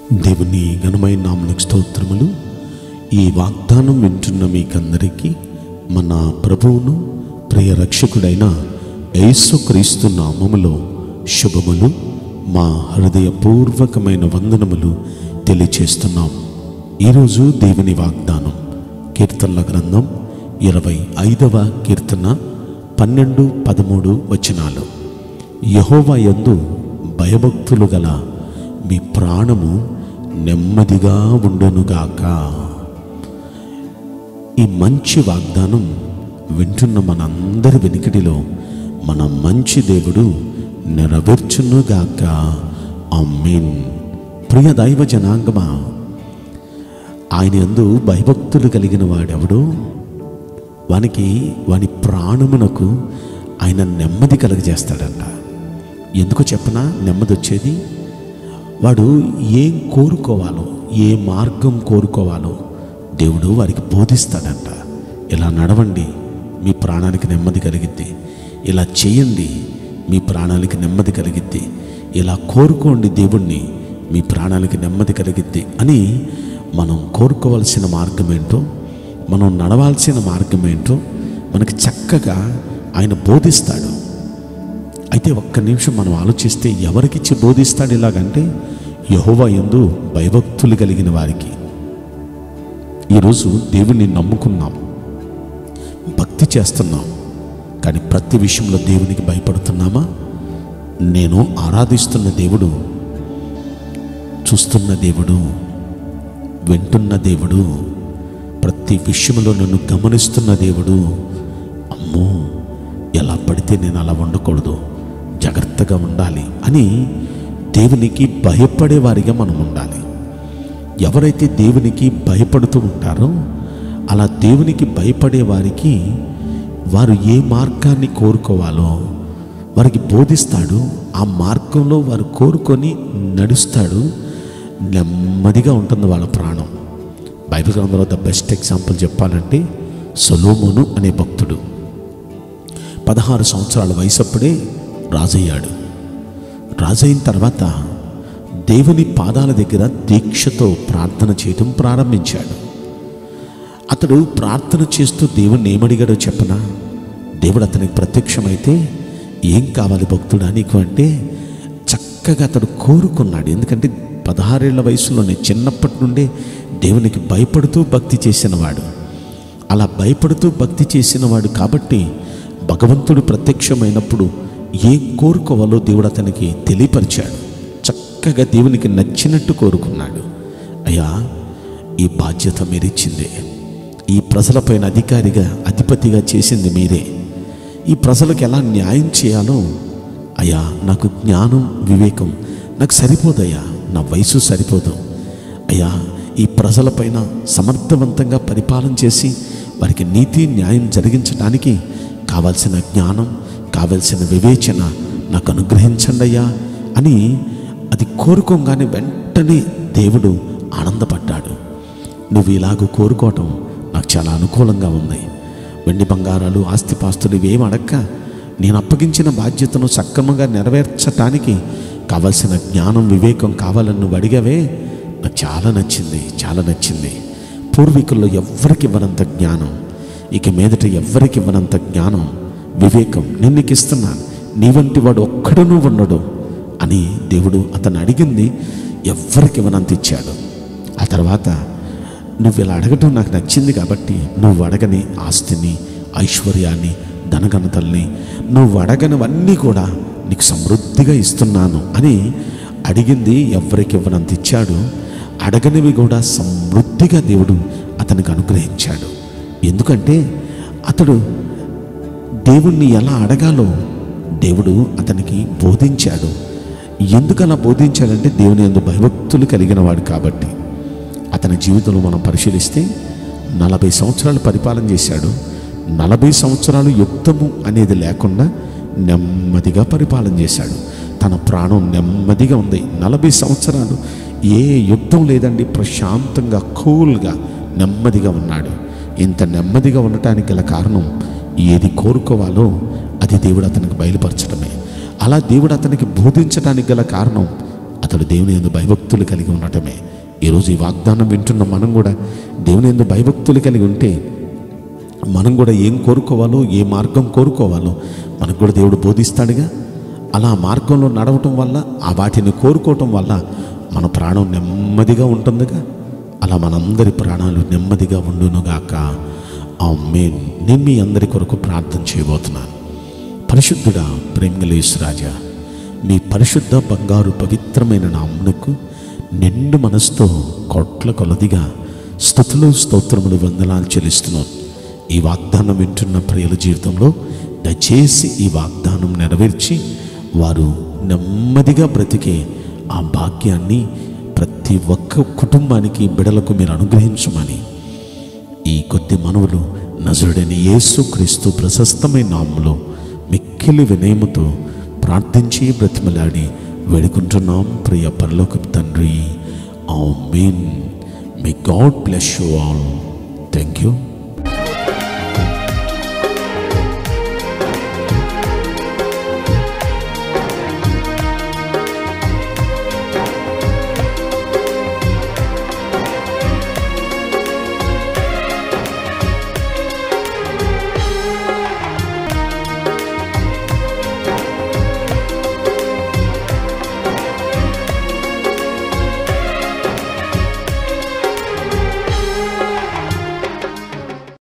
దేవుని ఘనమైన నామలకు స్తోత్రములు ఈ వాగ్దానం వింటున్న మీకందరికీ మన ప్రభువును ప్రియ రక్షకుడైన యేసుక్రీస్తు నామములో శుభములు మా హృదయపూర్వకమైన వందనములు తెలియచేస్తున్నాం ఈరోజు దేవుని వాగ్దానం కీర్తనల గ్రంథం ఇరవై ఐదవ కీర్తన పన్నెండు పదమూడు వచనాలు యహోవా యందు భయభక్తులు గల మీ ప్రాణము నెమ్మదిగా ఉండునుగాక ఈ మంచి వాగ్దానం వింటున్న మనందరి వెనుకడిలో మన మంచి దేవుడు నెరవేర్చునుగాక ఆమేన్ ప్రియ దైవ జనాంగమా ఆయన యందు భయభక్తులు కలిగిన వాడెవడో వానికి వాని ప్రాణమునకు ఆయన నెమ్మది కలగజేస్తాడంట ఎందుకో చెప్పనా నెమ్మది వచ్చేది వాడు ఏం కోరుకోవాలో ఏ మార్గం కోరుకోవాలో దేవుడు వారికి బోధిస్తాడంట ఇలా నడవండి మీ ప్రాణానికి నెమ్మది కలిగిద్ది ఇలా చేయండి మీ ప్రాణానికి నెమ్మది కలిగిద్ది ఇలా కోరుకోండి దేవుణ్ణి మీ ప్రాణానికి నెమ్మది కలిగిద్ది అని మనం కోరుకోవాల్సిన మార్గం ఏంటో మనం నడవాల్సిన మార్గం ఏంటో మనకి చక్కగా ఆయన బోధిస్తాడు అయితే ఒక్క నిమిషం మనం ఆలోచిస్తే ఎవరికిచ్చి బోధిస్తాడు ఇలాగంటే యహోవా యందు భయభక్తులు కలిగిన వారికి ఈరోజు దేవుణ్ణి నమ్ముకున్నాం భక్తి చేస్తున్నాం కానీ ప్రతి విషయంలో దేవునికి భయపడుతున్నామా నేను ఆరాధిస్తున్న దేవుడు చూస్తున్న దేవుడు వింటున్న దేవుడు ప్రతి విషయంలో నన్ను గమనిస్తున్న దేవుడు అమ్మో ఎలా పడితే నేను అలా ఉండకూడదు జాగ్రత్తగా ఉండాలి అని దేవునికి భయపడే వారిగా మనం ఉండాలి ఎవరైతే దేవునికి భయపడుతూ ఉంటారో అలా దేవునికి భయపడే వారికి వారు ఏ మార్గాన్ని కోరుకోవాలో వారికి బోధిస్తాడు ఆ మార్గంలో వారు కోరుకొని నడుస్తాడు నెమ్మదిగా ఉంటుంది వాళ్ళ ప్రాణం బైబిల్ గ్రంథంలో ద బెస్ట్ ఎగ్జాంపుల్ చెప్పాలంటే సొలోమోను అనే భక్తుడు పదహారు సంవత్సరాల వయసప్పుడే రాజయ్యాడు రాజైన తర్వాత దేవుని పాదాల దగ్గర దీక్షతో ప్రార్థన చేయడం ప్రారంభించాడు అతడు ప్రార్థన చేస్తూ దేవుణ్ణి ఏమడిగాడో చెప్పనా దేవుడు అతనికి ప్రత్యక్షమైతే ఏం కావాలి భక్తుడా నీకు అంటే చక్కగా అతడు కోరుకున్నాడు ఎందుకంటే పదహారేళ్ల వయసులోనే చిన్నప్పటి నుండే దేవునికి భయపడుతూ భక్తి చేసినవాడు అలా భయపడుతూ భక్తి చేసినవాడు కాబట్టి భగవంతుడు ప్రత్యక్షమైనప్పుడు ఏం కోరుకోవాలో దేవుడు అతనికి తెలియపరిచాడు చక్కగా దేవునికి నచ్చినట్టు కోరుకున్నాడు అయ్యా ఈ బాధ్యత మీరిచ్చిందే ఈ ప్రజలపైన అధికారిగా అధిపతిగా చేసింది మీరే ఈ ప్రజలకు ఎలా న్యాయం చేయాలో అయ్యా నాకు జ్ఞానం వివేకం నాకు సరిపోదయ్యా నా వయసు సరిపోదు అయ్యా ఈ ప్రజలపైన సమర్థవంతంగా పరిపాలన చేసి వారికి నీతి న్యాయం జరిగించడానికి కావలసిన జ్ఞానం కావలసిన వివేచన నాకు అనుగ్రహించండి అయ్యా అని అది కోరుకోగానే వెంటనే దేవుడు ఆనందపడ్డాడు నువ్వు ఇలాగ కోరుకోవటం నాకు చాలా అనుకూలంగా ఉంది వెండి బంగారాలు ఆస్తిపాస్తులు ఇవేం అడక్క నేను అప్పగించిన బాధ్యతను సక్రమంగా నెరవేర్చటానికి కావలసిన జ్ఞానం వివేకం కావాలని నువ్వు అడిగావే నాకు చాలా నచ్చింది చాలా నచ్చింది పూర్వీకుల్లో ఎవ్వరికి ఇవ్వనంత జ్ఞానం ఇక మీదట ఎవ్వరికి ఇవ్వనంత జ్ఞానం వివేకం నేను నీకు ఇస్తున్నాను నీ వంటి వాడు ఒక్కడునూ ఉండడు అని దేవుడు అతను అడిగింది ఎవ్వరికి ఇవ్వనంత ఇచ్చాడు ఆ తర్వాత నువ్వు ఇలా అడగటం నాకు నచ్చింది కాబట్టి నువ్వు అడగని ఆస్తిని ఐశ్వర్యాన్ని ధనఘనతల్ని నువ్వు అడగనివన్నీ కూడా నీకు సమృద్ధిగా ఇస్తున్నాను అని అడిగింది ఎవరికి ఇవ్వనంత ఇచ్చాడు అడగనివి కూడా సమృద్ధిగా దేవుడు అతనికి అనుగ్రహించాడు ఎందుకంటే అతడు దేవుణ్ణి ఎలా అడగాలో దేవుడు అతనికి బోధించాడు ఎందుకు అలా బోధించాడంటే దేవుని ఎందు భయభక్తులు కలిగిన వాడు కాబట్టి అతని జీవితంలో మనం పరిశీలిస్తే నలభై సంవత్సరాలు పరిపాలన చేశాడు నలభై సంవత్సరాలు యుక్తము అనేది లేకుండా నెమ్మదిగా పరిపాలన చేశాడు తన ప్రాణం నెమ్మదిగా ఉంది నలభై సంవత్సరాలు ఏ యుద్ధం లేదండి ప్రశాంతంగా కూల్గా నెమ్మదిగా ఉన్నాడు ఇంత నెమ్మదిగా ఉండటానికి గల కారణం ఏది కోరుకోవాలో అది దేవుడు అతనికి బయలుపరచడమే అలా దేవుడు అతనికి బోధించడానికి గల కారణం అతడు దేవుని ఎందు భయభక్తులు కలిగి ఉండటమే ఈరోజు ఈ వాగ్దానం వింటున్న మనం కూడా దేవుని ఎందు భయభక్తులు కలిగి ఉంటే మనం కూడా ఏం కోరుకోవాలో ఏ మార్గం కోరుకోవాలో మనకు కూడా దేవుడు బోధిస్తాడుగా అలా మార్గంలో నడవటం వల్ల ఆ వాటిని కోరుకోవటం వల్ల మన ప్రాణం నెమ్మదిగా ఉంటుందిగా అలా మనందరి ప్రాణాలు నెమ్మదిగా ఉండునుగాక ఆ మెయిన్ నేను మీ అందరి కొరకు ప్రార్థన చేయబోతున్నాను పరిశుద్ధుడా ప్రేమలేసు రాజా మీ పరిశుద్ధ బంగారు పవిత్రమైన నామునకు నిండు మనసుతో కోట్ల కొలదిగా స్థుతులు స్తోత్రములు వందనాలు చెల్లిస్తున్నాను ఈ వాగ్దానం వింటున్న ప్రియుల జీవితంలో దయచేసి ఈ వాగ్దానం నెరవేర్చి వారు నెమ్మదిగా బ్రతికే ఆ భాగ్యాన్ని ప్రతి ఒక్క కుటుంబానికి బిడలకు మీరు అనుగ్రహించమని ఈ కొద్ది మనవులు నజరుడైన యేసు క్రీస్తు ప్రశస్తమైన నామములో మిక్కిలి వినయముతో ప్రార్థించి బ్రతిమలాడి వేడుకుంటున్నాం ప్రియ పరలోక తండ్రి amen may God bless you all thank you